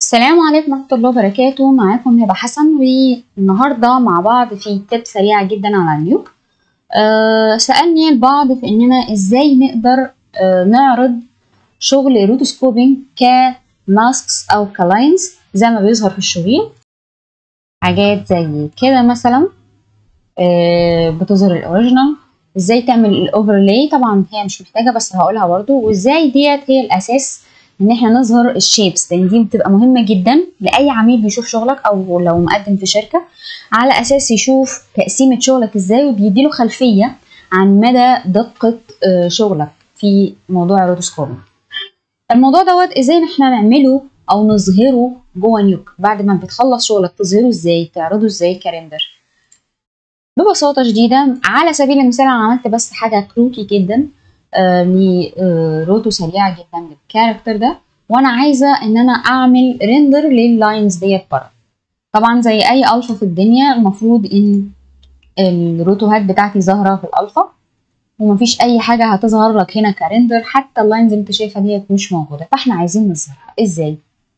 السلام عليكم ورحمة الله وبركاته معاكم هبة حسن والنهاردة مع بعض في تip سريعة جدا على النيوك أه سألني البعض في اننا ازاي نقدر أه نعرض شغل روتوسكوبينج كماسكس او كلاينز زي ما بيظهر في الشغل حاجات زي كده مثلا أه بتظهر الاوريجينال ازاي تعمل الاوفرلاي طبعا هي مش محتاجة بس هقولها برضو وازاي ديت هي الاساس ان احنا نظهر الشيبس لان دي بتبقى مهمه جدا لاي عميل بيشوف شغلك او لو مقدم في شركه على اساس يشوف تقسيمه شغلك ازاي وبيديله خلفيه عن مدى دقه شغلك في موضوع الروتوسكوبينج الموضوع دوت ازاي ان احنا نعمله او نظهره جوه نيوك بعد ما بتخلص شغلك تظهره ازاي تعرضه ازاي كرندر ببساطه شديده على سبيل المثال انا عملت بس حاجه كروكي جدا آه لروتو سريعه جدا للكاركتر ده وانا عايزه ان انا اعمل ريندر لللاينز ديت بره طبعا زي اي الفا في الدنيا المفروض ان الروتوهات بتاعتي ظاهره في الالفا ومفيش اي حاجه هتظهر لك هنا كريندر حتى اللاينز اللي انت شايفها ديت مش موجوده فاحنا عايزين نظهرها ازاي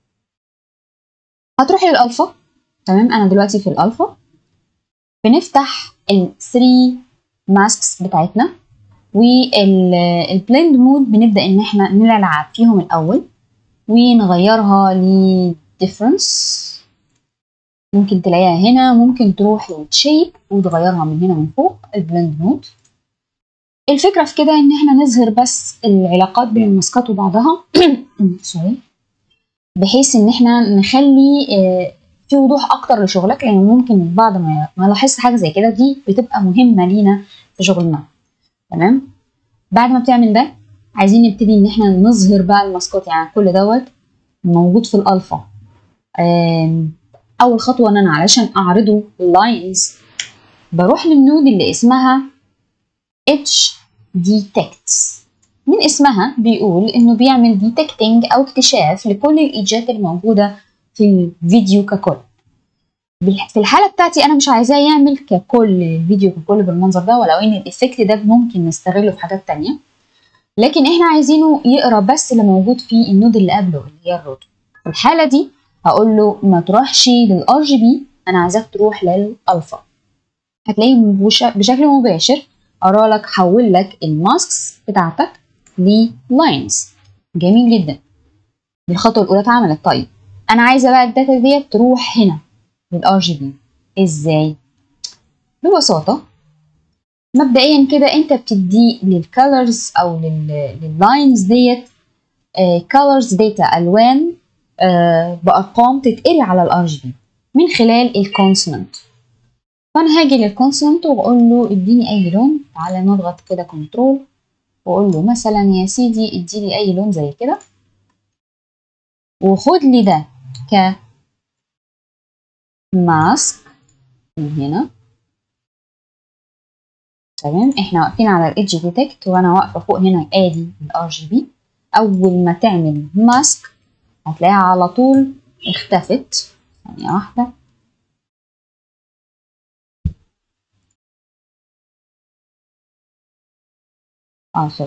هتروح للالفا تمام انا دلوقتي في الالفا بنفتح ال 3 ماسكس بتاعتنا والبلند مود بنبدا ان احنا نلعب فيهم الاول ونغيرها ل difference ممكن تلاقيها هنا ممكن تروح للشيب وتغيرها من هنا من فوق البلند مود الفكره في كده ان احنا نظهر بس العلاقات بين الماسكات وبعضها سوري بحيث ان احنا نخلي في وضوح اكتر لشغلك لان ممكن بعض ما لاحظت حاجه زي كده دي بتبقى مهمه لينا في شغلنا تمام بعد ما بتعمل ده عايزين نبتدي ان احنا نظهر بقى الماسكات يعني كل دوت موجود في الالفا اول خطوه ان انا علشان اعرضه لاينز بروح للنود اللي اسمها اتش ديتكتس من اسمها بيقول انه بيعمل ديتكتنج او اكتشاف لكل الايجات الموجوده في الفيديو ككل في الحاله بتاعتي انا مش عايزاه يعمل ككل الفيديو ككل بالمنظر ده ولو ان الايفكت ده ممكن نستغله في حاجات تانية لكن احنا عايزينه يقرا بس اللي موجود في النود اللي قبله اللي هي الروتو في الحاله دي هقول له ما تروحش للار جي بي انا عايزاك تروح للالفا هتلاقيه بشكل مباشر قرا لك حول لك الماسكس بتاعتك للاينز جميل جدا دي الخطوه الاولى اتعملت طيب انا عايزه بقى الداتا ديت تروح هنا للار جي بي ازاي ببساطه مبدئيا كده انت بتدي للكالرز او لللاينز ديت كالرز داتا الوان آه بارقام تتقري على الار جي بي من خلال الكونسونانت فانا هاجي للكونسونانت واقول له اديني اي لون تعالى نضغط كده كنترول واقول له مثلا يا سيدي اديلي اي لون زي كده وخد لي ده ك ماسك من هنا تمام احنا واقفين على الايدج ديتكت وانا واقفه فوق هنا ادي الار جي بي اول ما تعمل ماسك هتلاقيها على طول اختفت ثانيه واحده اه سوري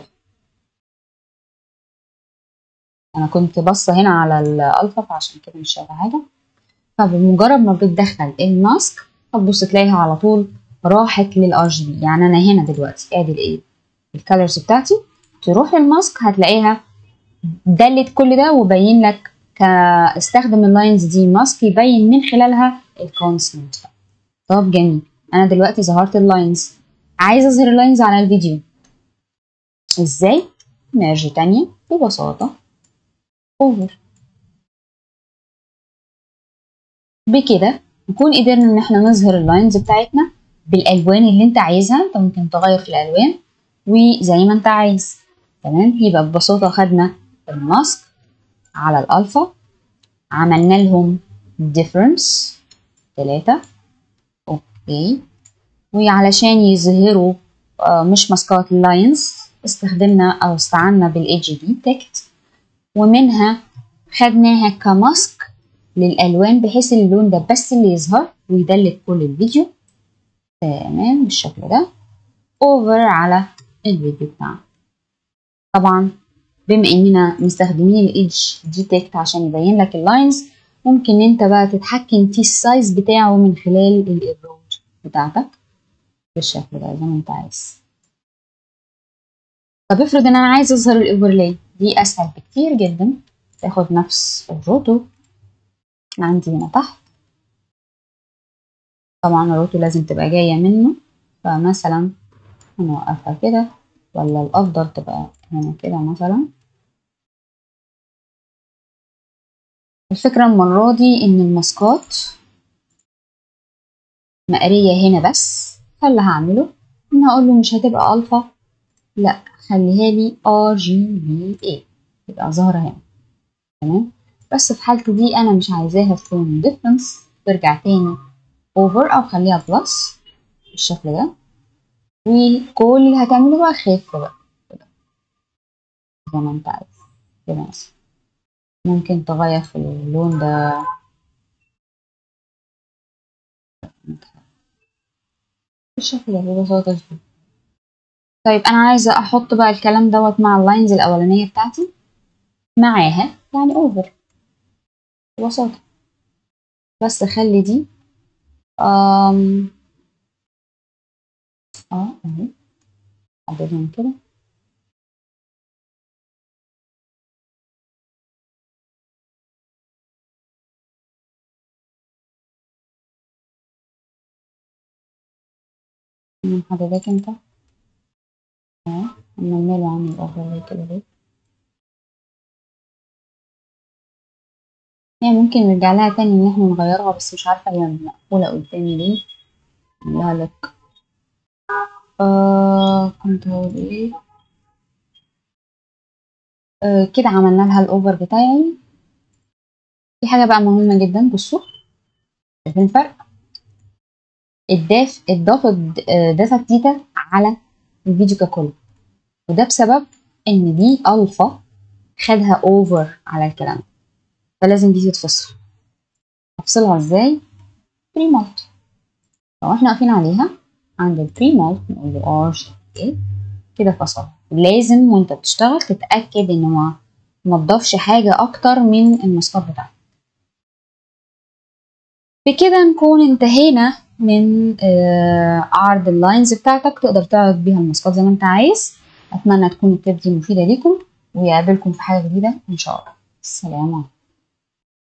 انا كنت باصه هنا على الالفا فعشان كده مش شايفه حاجه فبمجرد ما بتدخل الماسك هتبص تلاقيها على طول راحت للار جي بي يعني انا هنا دلوقتي ادي الايه الكالرز بتاعتي تروح للماسك هتلاقيها دلت كل ده وبين لك كاستخدم اللاينز دي ماسك يبين من خلالها الكونسنت طب جميل انا دلوقتي ظهرت اللاينز عايزه اظهر اللاينز على الفيديو ازاي ميرج تانية ببساطه اوفر بكده نكون قدرنا ان احنا نظهر اللاينز بتاعتنا بالالوان اللي انت عايزها انت ممكن تغير في الالوان وزي ما انت عايز تمام يبقى ببساطه خدنا الماسك على الالفا عملنا لهم ديفرنس ثلاثة اوكي وعلشان يظهروا آه مش ماسكات اللاينز استخدمنا او استعنا بالايدج ديتكت ومنها خدناها كماسك للالوان بحيث اللون ده بس اللي يظهر ويدلت كل الفيديو تمام بالشكل ده اوفر على الفيديو بتاعنا طبعا بما اننا مستخدمين الايدج ديتكت عشان يبين لك اللاينز ممكن انت بقى تتحكم في السايز بتاعه من خلال الإبراج بتاعتك بالشكل ده زي ما انت عايز طب افرض ان انا عايز اظهر الاوفرلاي دي اسهل بكتير جدا تاخد نفس الروتو عندي هنا تحت طبعا الروتو لازم تبقى جاية منه فمثلا هنوقفها كده ولا الأفضل تبقى هنا كده مثلا الفكرة المرة دي إن الماسكات مقرية هنا بس فاللي هعمله إن هقول له مش هتبقى ألفا لأ خليها لي ار جي بي اي تبقى ظاهرة هنا تمام بس في حالتي دي أنا مش عايزاها في ديفرنس برجع تاني اوفر أو خليها بلس بالشكل ده وكل اللي هتعمله بقى خف بقى كده زي ما انت عايز كده مثلا ممكن تغير في اللون ده بالشكل ده ببساطة شديدة طيب أنا عايزة أحط بقى الكلام دوت مع اللاينز الأولانية بتاعتي معاها يعني أوفر ببساطة بس أخلي دي أم اه اهي أحددهم كده أنا محدداك انت اه منمله عامل أفضل كده ليه هي ممكن نرجع لها تاني ان احنا نغيرها بس مش عارفة هي مقفولة قدامي ليه لا لك آه كنت هقول ايه آه كده عملنا لها الاوفر بتاعي في حاجة بقى مهمة جدا بصوا شايفين الفرق الداف اضافت داتا جديدة على الفيديو ككل وده بسبب ان دي الفا خدها اوفر على الكلام فلازم دي تتفصل افصلها ازاي بري مالت لو احنا واقفين عليها عند البري مالت نقول له ار ايه كده فصل لازم وانت بتشتغل تتاكد ان ما ما تضافش حاجه اكتر من المسار بتاعك بكده نكون انتهينا من آه عرض اللاينز بتاعتك تقدر تعرض بيها المسقط زي ما انت عايز اتمنى تكون التيب دي مفيده ليكم ويقابلكم في حاجه جديده ان شاء الله السلام عليكم